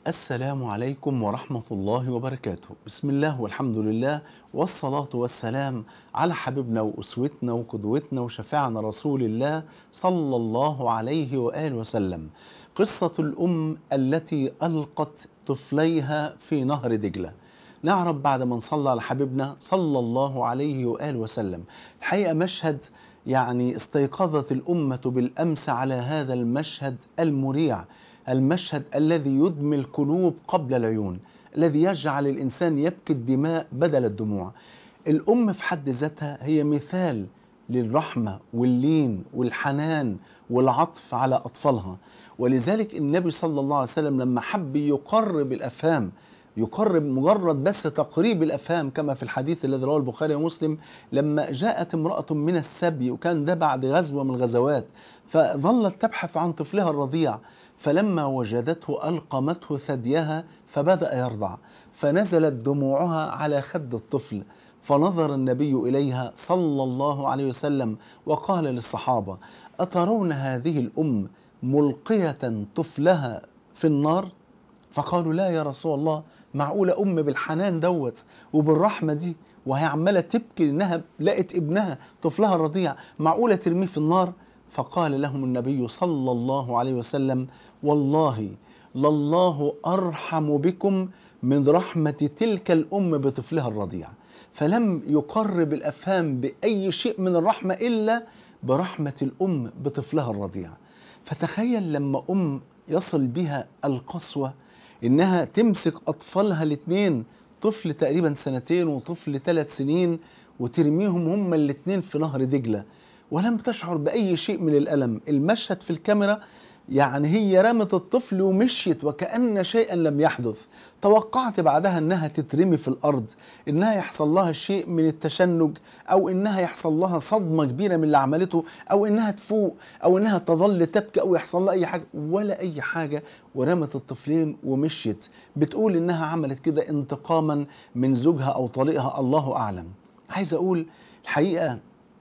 السلام عليكم ورحمة الله وبركاته بسم الله والحمد لله والصلاة والسلام على حبيبنا وأسوتنا وقدوتنا وشفيعنا رسول الله صلى الله عليه وآله وسلم قصة الأم التي ألقت طفليها في نهر دجلة نعرف بعد ما نصلى على حبيبنا صلى الله عليه وآله وسلم الحقيقة مشهد يعني استيقظت الأمة بالأمس على هذا المشهد المريع المشهد الذي يدمي القلوب قبل العيون الذي يجعل الإنسان يبكي الدماء بدل الدموع الأم في حد ذاتها هي مثال للرحمة واللين والحنان والعطف على أطفالها ولذلك النبي صلى الله عليه وسلم لما حب يقرب الأفهام يقرب مجرد بس تقريب الافهام كما في الحديث الذي رواه البخاري ومسلم لما جاءت امراه من السبي وكان ده بعد غزوه من الغزوات فظلت تبحث عن طفلها الرضيع فلما وجدته القمته ثديها فبدا يرضع فنزلت دموعها على خد الطفل فنظر النبي اليها صلى الله عليه وسلم وقال للصحابه اترون هذه الام ملقيه طفلها في النار فقالوا لا يا رسول الله معقولة أم بالحنان دوت وبالرحمة دي وهي عمالة تبكي إنها لقت ابنها طفلها الرضيع معقولة ترميه في النار فقال لهم النبي صلى الله عليه وسلم والله لله أرحم بكم من رحمة تلك الأم بطفلها الرضيع فلم يقرب الأفهام بأي شيء من الرحمة إلا برحمة الأم بطفلها الرضيع فتخيل لما أم يصل بها القسوة انها تمسك اطفالها الاثنين طفل تقريبا سنتين وطفل ثلاث سنين وترميهم هما الاثنين في نهر دجله ولم تشعر باي شيء من الالم المشهد في الكاميرا يعني هي رمت الطفل ومشيت وكأن شيئا لم يحدث توقعت بعدها انها تترمي في الارض انها يحصل لها شيء من التشنج او انها يحصل لها صدمة كبيرة من اللي عملته او انها تفوق او انها تظل تبكي او يحصل لها اي حاجة ولا اي حاجة ورمت الطفلين ومشيت بتقول انها عملت كده انتقاما من زوجها او طليقها الله اعلم عايز اقول الحقيقة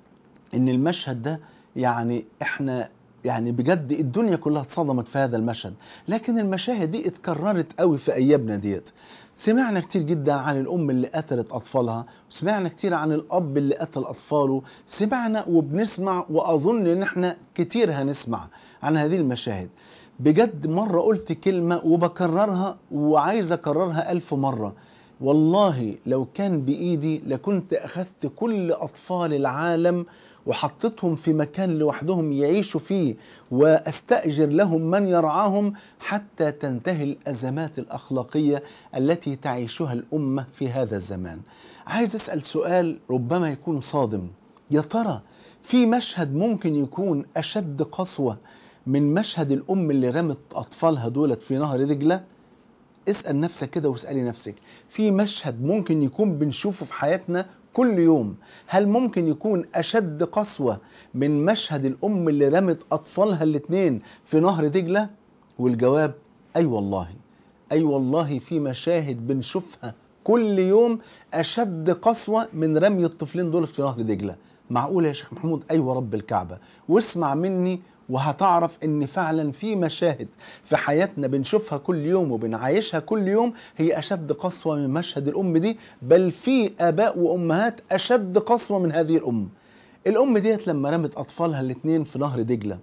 ان المشهد ده يعني احنا يعني بجد الدنيا كلها اتصدمت في هذا المشهد لكن المشاهد دي اتكررت قوي في ايامنا ديت سمعنا كتير جدا عن الام اللي قتلت اطفالها سمعنا كتير عن الاب اللي قتل اطفاله سمعنا وبنسمع واظن ان احنا كتير هنسمع عن هذه المشاهد بجد مرة قلت كلمة وبكررها وعايز اكررها الف مرة والله لو كان بايدي لكنت اخذت كل اطفال العالم وحطيتهم في مكان لوحدهم يعيشوا فيه واستأجر لهم من يرعاهم حتى تنتهي الأزمات الأخلاقية التي تعيشها الأمة في هذا الزمان عايز أسأل سؤال ربما يكون صادم يا ترى في مشهد ممكن يكون أشد قسوة من مشهد الأم اللي رمت أطفالها دولت في نهر دجلة اسأل نفسك كده واسألي نفسك في مشهد ممكن يكون بنشوفه في حياتنا كل يوم هل ممكن يكون أشد قسوة من مشهد الأم اللي رمت أطفالها الاثنين في نهر دجلة والجواب أي والله أي والله في مشاهد بنشوفها كل يوم أشد قسوة من رمي الطفلين دول في نهر دجلة معقول يا شيخ محمود أيوة رب الكعبة واسمع مني وهتعرف ان فعلا في مشاهد في حياتنا بنشوفها كل يوم وبنعايشها كل يوم هي اشد قسوة من مشهد الام دي بل في اباء وامهات اشد قسوة من هذه الام الام ديت لما رمت اطفالها الاثنين في نهر دجلة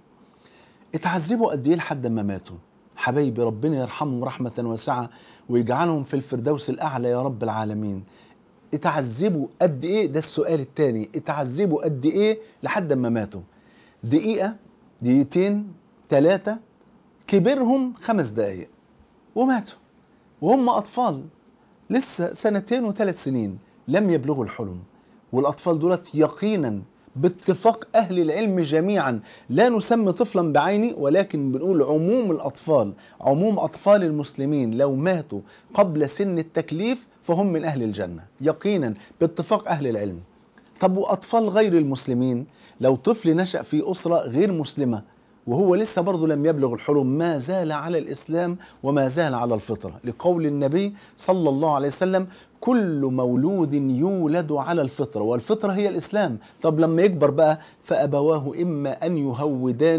اتعذبوا قد ايه لحد ما ماتوا حبايبي ربنا يرحمهم رحمة واسعة ويجعلهم في الفردوس الاعلى يا رب العالمين اتعذبوا قد ايه ده السؤال الثاني اتعذبوا قد ايه لحد ما ماتوا دقيقة دقيقتين ثلاثة كبرهم خمس دقايق وماتوا وهم أطفال لسه سنتين وثلاث سنين لم يبلغوا الحلم والأطفال دولت يقينا باتفاق أهل العلم جميعا لا نسمي طفلا بعيني ولكن بنقول عموم الأطفال عموم أطفال المسلمين لو ماتوا قبل سن التكليف فهم من أهل الجنة يقينا باتفاق أهل العلم طب وأطفال غير المسلمين لو طفل نشأ في أسرة غير مسلمة وهو لسه برضه لم يبلغ الحلم ما زال على الإسلام وما زال على الفطرة لقول النبي صلى الله عليه وسلم كل مولود يولد على الفطرة والفطرة هي الإسلام طب لما يكبر بقى فأبواه إما أن يهوداني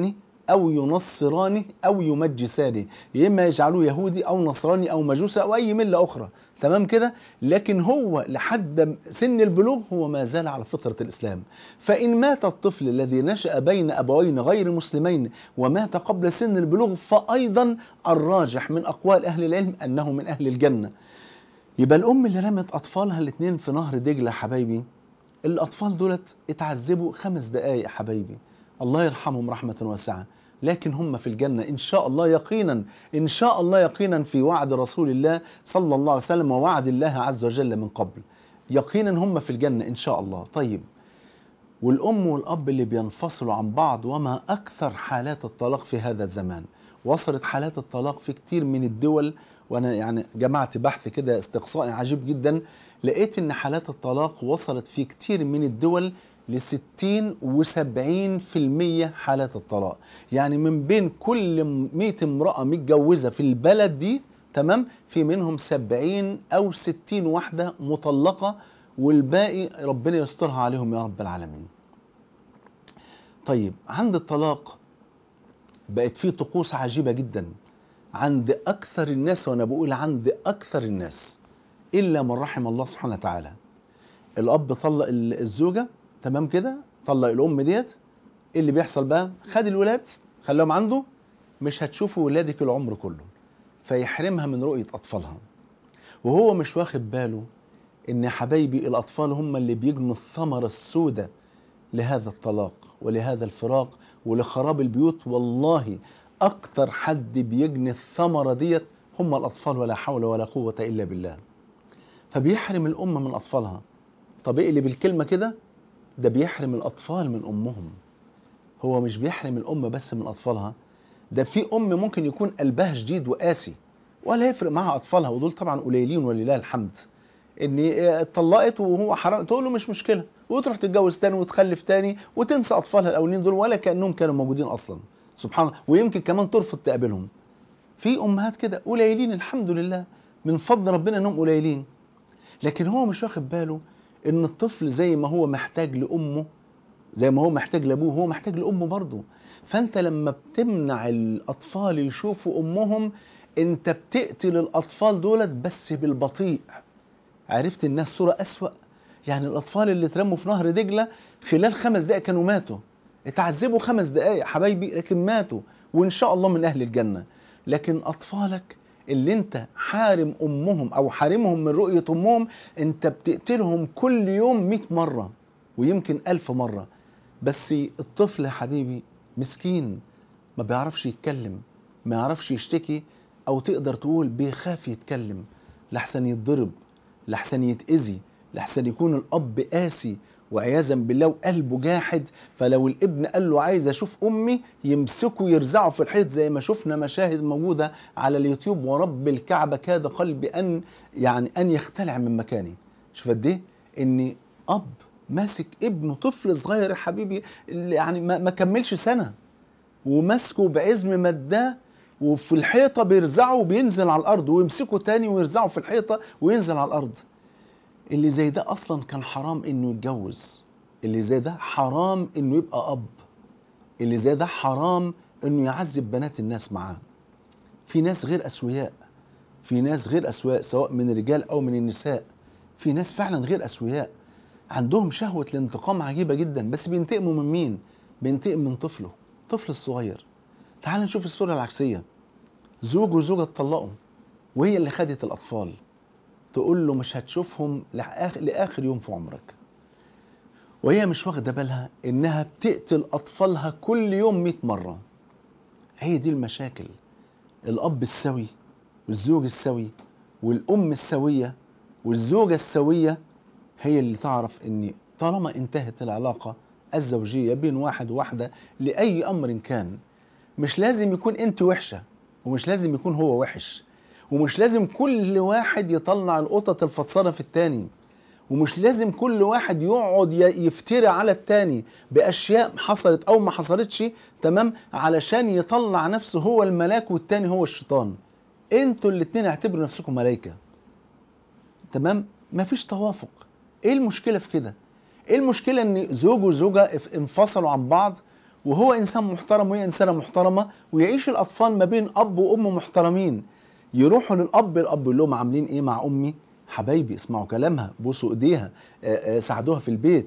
أو ينصرانه أو يمجسانه يا إما يجعلوه يهودي أو نصراني أو مجوسي أو أي ملة أخرى تمام كده لكن هو لحد سن البلوغ هو ما زال على فطرة الإسلام فإن مات الطفل الذي نشأ بين أبوين غير مسلمين ومات قبل سن البلوغ فأيضا الراجح من أقوال أهل العلم أنه من أهل الجنة يبقى الأم اللي رمت أطفالها الاثنين في نهر دجلة حبايبي الأطفال دولت اتعذبوا خمس دقايق حبايبي الله يرحمهم رحمة واسعة لكن هم في الجنة إن شاء الله يقينا إن شاء الله يقينا في وعد رسول الله صلى الله عليه وسلم ووعد الله عز وجل من قبل يقينا هم في الجنة إن شاء الله طيب والأم والأب اللي بينفصلوا عن بعض وما أكثر حالات الطلاق في هذا الزمان وصلت حالات الطلاق في كتير من الدول وأنا يعني جمعت بحث كده استقصائي عجيب جدا لقيت إن حالات الطلاق وصلت في كتير من الدول ل 60 و 70% حالات الطلاق يعني من بين كل 100 امرأة متجوزة في البلد دي تمام في منهم 70 أو 60 واحدة مطلقة والباقي ربنا يسترها عليهم يا رب العالمين طيب عند الطلاق بقت فيه طقوس عجيبة جدا عند أكثر الناس وأنا بقول عند أكثر الناس إلا من رحم الله سبحانه وتعالى الأب طلق الزوجة تمام كده طلق الأم ديت إيه اللي بيحصل بقى خد الولاد خلاهم عنده مش هتشوفوا ولادك العمر كله فيحرمها من رؤية أطفالها وهو مش واخد باله إن يا حبايبي الأطفال هم اللي بيجنوا الثمرة السوداء لهذا الطلاق ولهذا الفراق ولخراب البيوت والله أكتر حد بيجني الثمرة ديت هم الأطفال ولا حول ولا قوة إلا بالله فبيحرم الأم من أطفالها طب اقلب الكلمة كده ده بيحرم الأطفال من أمهم هو مش بيحرم الأم بس من أطفالها ده في أم ممكن يكون قلبها شديد وقاسي ولا يفرق معها أطفالها ودول طبعا قليلين ولله الحمد ان اتطلقت وهو حرام تقول له مش مشكله وتروح تتجوز تاني وتخلف تاني وتنسى اطفالها الاولين دول ولا كانهم كانوا موجودين اصلا سبحان الله ويمكن كمان ترفض تقابلهم في امهات كده قليلين الحمد لله من فضل ربنا انهم قليلين لكن هو مش واخد باله ان الطفل زي ما هو محتاج لامه زي ما هو محتاج لابوه هو محتاج لامه برضه فانت لما بتمنع الاطفال يشوفوا امهم انت بتقتل الاطفال دولت بس بالبطيء عرفت الناس صورة أسوأ يعني الأطفال اللي اترموا في نهر دجلة خلال خمس دقائق كانوا ماتوا اتعذبوا خمس دقائق حبايبي لكن ماتوا وإن شاء الله من أهل الجنة لكن أطفالك اللي انت حارم أمهم أو حارمهم من رؤية أمهم انت بتقتلهم كل يوم مئة مرة ويمكن ألف مرة بس الطفل يا حبيبي مسكين ما بيعرفش يتكلم ما يعرفش يشتكي أو تقدر تقول بيخاف يتكلم لحسن يتضرب لحسن يتأذي لحسن يكون الأب قاسي وعياذا بالله وقلبه جاحد فلو الابن قال له عايز اشوف امي يمسكه يرزعه في الحيط زي ما شفنا مشاهد موجوده على اليوتيوب ورب الكعبه كاد قلبي ان يعني ان يختلع من مكاني شوف قد ايه ان اب ماسك ابنه طفل صغير يا حبيبي يعني ما, ما كملش سنه وماسكه بعزم مداه وفي الحيطة بيرزعه وبينزل على الأرض ويمسكه تاني ويرزعه في الحيطة وينزل على الأرض اللي زي ده أصلا كان حرام إنه يتجوز اللي زي ده حرام إنه يبقى أب اللي زي ده حرام إنه يعذب بنات الناس معاه في ناس غير أسوياء في ناس غير أسوياء سواء من الرجال أو من النساء في ناس فعلا غير أسوياء عندهم شهوة الانتقام عجيبة جدا بس بينتقموا من مين؟ بينتقم من طفله طفل الصغير تعال نشوف الصورة العكسية زوج وزوجة اتطلقوا وهي اللي خدت الأطفال تقول له مش هتشوفهم لآخر, لآخر يوم في عمرك وهي مش واخدة بالها إنها بتقتل أطفالها كل يوم مئة مرة هي دي المشاكل الأب السوي والزوج السوي والأم السوية والزوجة السوية هي اللي تعرف إن طالما انتهت العلاقة الزوجية بين واحد وواحدة لأي أمر كان مش لازم يكون انت وحشه ومش لازم يكون هو وحش ومش لازم كل واحد يطلع القطط الفطسانه في التاني ومش لازم كل واحد يقعد يفتري على التاني باشياء حصلت او ما حصلتش تمام علشان يطلع نفسه هو الملاك والتاني هو الشيطان انتوا الاتنين اعتبروا نفسكم ملائكه تمام مفيش توافق ايه المشكله في كده ايه المشكله ان زوج وزوجه انفصلوا عن بعض وهو انسان محترم وهي انسانه محترمه ويعيش الاطفال ما بين اب وام محترمين يروحوا للاب الاب يقول لهم عاملين ايه مع امي حبايبي اسمعوا كلامها بوسوا ايديها آه، آه، ساعدوها في البيت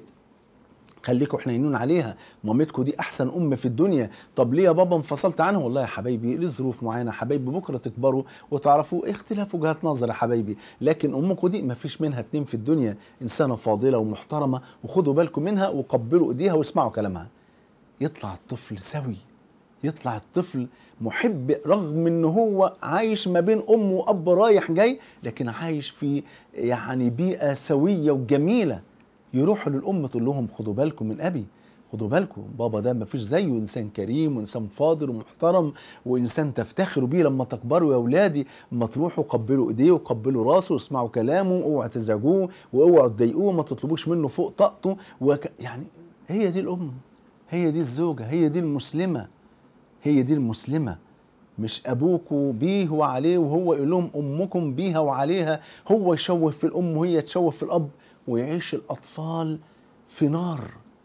خليكوا حنينون عليها مامتكم دي احسن ام في الدنيا طب ليه يا بابا انفصلت عنها والله يا حبايبي لظروف معينه حبايبي بكره تكبروا وتعرفوا اختلاف وجهات نظر يا حبايبي لكن امكم دي ما فيش منها اتنين في الدنيا انسانه فاضله ومحترمه وخدوا بالكم منها وقبلوا ايديها واسمعوا كلامها يطلع الطفل سوي يطلع الطفل محب رغم ان هو عايش ما بين ام واب رايح جاي لكن عايش في يعني بيئه سويه وجميله يروحوا للام تقول لهم خدوا بالكم من ابي خدوا بالكم بابا ده ما فيش زيه انسان كريم وانسان فاضل ومحترم وانسان تفتخروا بيه لما تكبروا يا اولادي اما تروحوا قبلوا ايديه وقبلوا راسه واسمعوا كلامه اوعوا تزعجوه واوعوا تضايقوه ما تطلبوش منه فوق طاقته وك... يعني هي دي الام هي دي الزوجه هي دي المسلمه هي دي المسلمه مش ابوكوا بيه وعليه وهو يقول لهم امكم بيها وعليها هو يشوه في الام وهي تشوه في الاب ويعيش الاطفال في نار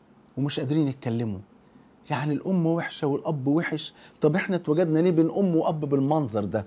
ومش قادرين يتكلموا يعني الام وحشه والاب وحش طب احنا اتوجدنا ليه بين ام واب بالمنظر ده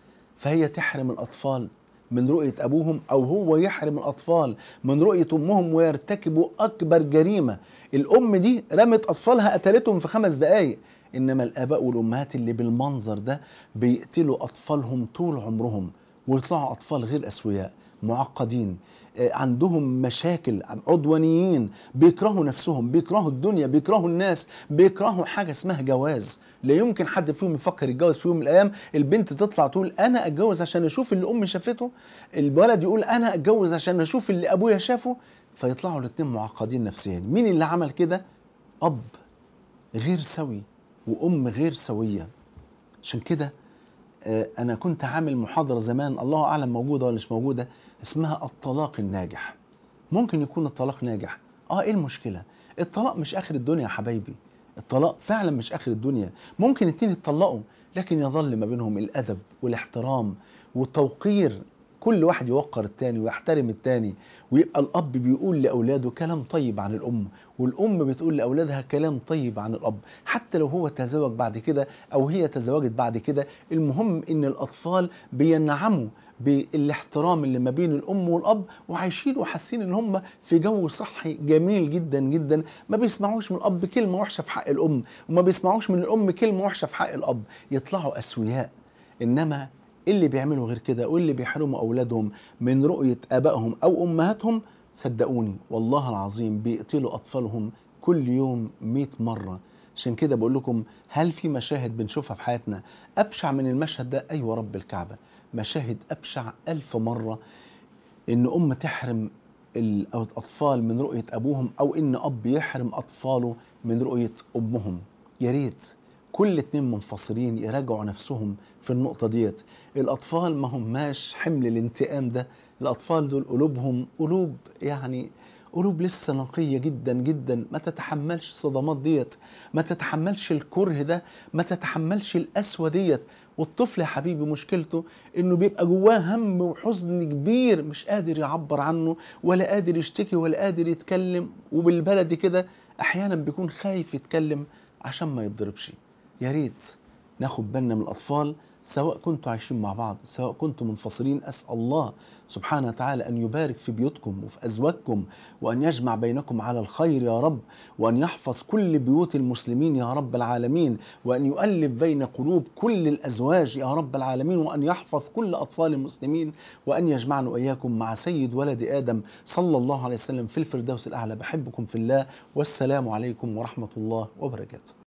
فهي تحرم الاطفال من رؤيه ابوهم او هو يحرم الاطفال من رؤيه امهم ويرتكبوا اكبر جريمه الام دي رمت اطفالها قتلتهم في خمس دقائق انما الاباء والامهات اللي بالمنظر ده بيقتلوا اطفالهم طول عمرهم ويطلعوا اطفال غير اسوياء معقدين آه، عندهم مشاكل عدوانيين بيكرهوا نفسهم بيكرهوا الدنيا بيكرهوا الناس بيكرهوا حاجه اسمها جواز لا يمكن حد فيهم يفكر يتجوز في يوم من الايام البنت تطلع تقول انا اتجوز عشان اشوف اللي امي شافته الولد يقول انا اتجوز عشان اشوف اللي ابويا شافه فيطلعوا الاثنين معقدين نفسيا مين اللي عمل كده اب غير سوي وام غير سويه عشان كده آه، انا كنت عامل محاضره زمان الله اعلم موجوده ولا مش موجوده اسمها الطلاق الناجح ممكن يكون الطلاق ناجح اه ايه المشكله الطلاق مش اخر الدنيا يا حبايبي الطلاق فعلا مش اخر الدنيا ممكن اتنين يتطلقوا لكن يظل ما بينهم الادب والاحترام والتوقير كل واحد يوقر التاني ويحترم التاني ويبقى الاب بيقول لاولاده كلام طيب عن الام والام بتقول لاولادها كلام طيب عن الاب حتى لو هو تزوج بعد كده او هي تزوجت بعد كده المهم ان الاطفال بينعموا بالاحترام اللي ما بين الام والاب وعايشين وحاسين ان هم في جو صحي جميل جدا جدا ما بيسمعوش من الاب كلمه وحشه في حق الام وما بيسمعوش من الام كلمه وحشه في حق الاب يطلعوا اسوياء انما اللي بيعملوا غير كده واللي بيحرموا اولادهم من رؤيه ابائهم او امهاتهم صدقوني والله العظيم بيقتلوا اطفالهم كل يوم 100 مره عشان كده بقول لكم هل في مشاهد بنشوفها في حياتنا ابشع من المشهد ده ايوه رب الكعبه مشاهد ابشع الف مره ان ام تحرم الاطفال من رؤيه ابوهم او ان اب يحرم اطفاله من رؤيه امهم يا ريت كل اتنين منفصلين يراجعوا نفسهم في النقطة ديت الأطفال ما هماش حمل الانتقام ده الأطفال دول قلوبهم قلوب يعني قلوب لسه نقية جدا جدا ما تتحملش الصدمات ديت ما تتحملش الكره ده ما تتحملش القسوة ديت والطفل يا حبيبي مشكلته انه بيبقى جواه هم وحزن كبير مش قادر يعبر عنه ولا قادر يشتكي ولا قادر يتكلم وبالبلدي كده احيانا بيكون خايف يتكلم عشان ما يتضربش يا ريت ناخد بالنا من الأطفال سواء كنتوا عايشين مع بعض سواء كنتم منفصلين أسأل الله سبحانه وتعالى أن يبارك في بيوتكم وفي أزواجكم وأن يجمع بينكم على الخير يا رب وأن يحفظ كل بيوت المسلمين يا رب العالمين وأن يؤلف بين قلوب كل الأزواج يا رب العالمين وأن يحفظ كل أطفال المسلمين وأن يجمعنا وإياكم مع سيد ولد آدم صلى الله عليه وسلم في الفردوس الأعلى بحبكم في الله والسلام عليكم ورحمة الله وبركاته